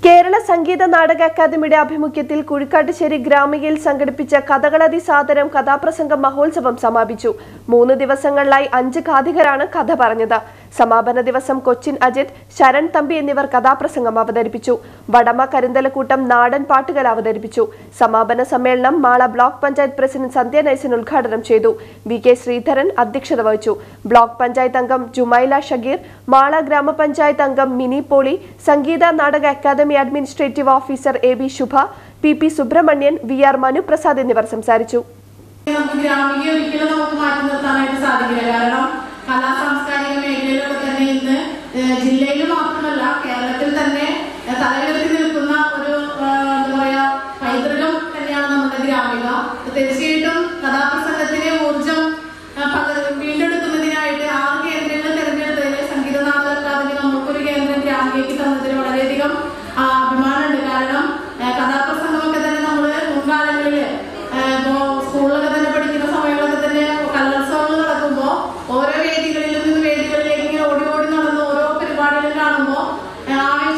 കേരള സംഗീത നാടക അക്കാദമിയുടെ ആഭിമുഖ്യത്തിൽ കുഴിക്കാട്ടുശ്ശേരി ഗ്രാമികയിൽ സംഘടിപ്പിച്ച കഥകളതി സാദരം കഥാപ്രസംഗ മഹോത്സവം സമാപിച്ചു മൂന്ന് ദിവസങ്ങളിലായി അഞ്ച് കാഥികരാണ് കഥ പറഞ്ഞത് സമാപന ദിവസം കൊച്ചിൻ അജിത് ശരൺ തമ്പി എന്നിവർ കഥാപ്രസംഗം അവതരിപ്പിച്ചു വടമ കരിന്തലക്കൂട്ടം നാടൻ പാട്ടുകൾ അവതരിപ്പിച്ചു സമാപന സമ്മേളനം മാള ബ്ലോക്ക് പഞ്ചായത്ത് പ്രസിഡന്റ് സന്ധ്യ നൈസൻ ഉദ്ഘാടനം ചെയ്തു വി കെ ശ്രീധരൻ അധ്യക്ഷത വഹിച്ചു ബ്ലോക്ക് പഞ്ചായത്ത് അംഗം ജുമൈല ഷഗീർ മാള ഗ്രാമപഞ്ചായത്ത് അംഗം mini Poly Sangeetha Nataka Akademi administrative officer A B Shubha P P Subrahmanian V R Manuprasad എന്നിവർ സംസാരിച്ചു നമുക്ക് ഗ്രാമിക ഒരിക്കലും നമുക്ക് മാറ്റി നിർത്താനായിട്ട് സാധിക്കില്ല കാരണം കലാ സാംസ്കാരിക മേഖലയിലൊക്കെ തന്നെ ഇന്ന് ഏഹ്, ജില്ലയിൽ മാത്രമല്ല കേരളത്തിൽ തന്നെ ഏഹ്, തലയുയർത്തി നിൽക്കുന്ന ഒരു ഏഹ്, എന്താ പറയാ പൈതൃകം തന്നെയാണ് നമ്മുടെ ഗ്രാമിക തീർച്ചയായിട്ടും കഥാപ്രസംഗത്തിന് ഊർജം ഏഹ്, പക- വീണ്ടെടുക്കുന്നതിനായിട്ട് ആറ് കേന്ദ്രങ്ങൾ തിരഞ്ഞെടുത്തതിൽ സംഗീത നാടക അക്കാദമി നമുക്കൊരു കേന്ദ്രം ഗ്രാമികയ്ക്ക് തന്നതിൽ വളരെയധികം ആ, അഭിമാനമുണ്ട് കാരണം ഏഹ്, കഥാപ്രസംഗമൊക്കെ തന്നെ നമ്മൾ മുൻകാലങ്ങളിൽ ഇപ്പോ സ്കൂളിലൊക്കെ തന്നെ പഠിക്കുന്ന സമയങ്ങളൊക്കെ തന്നെ കലോത്സവങ്ങൾ നടക്കുമ്പോൾ ഓരോ വേദികളിൽ നിന്ന് വേദികളിലേക്ക് ഇങ്ങനെ ഓടി ഓടി നടന്ന് ഓരോ പരിപാടികൾ കാണുമ്പോൾ ആദ്യം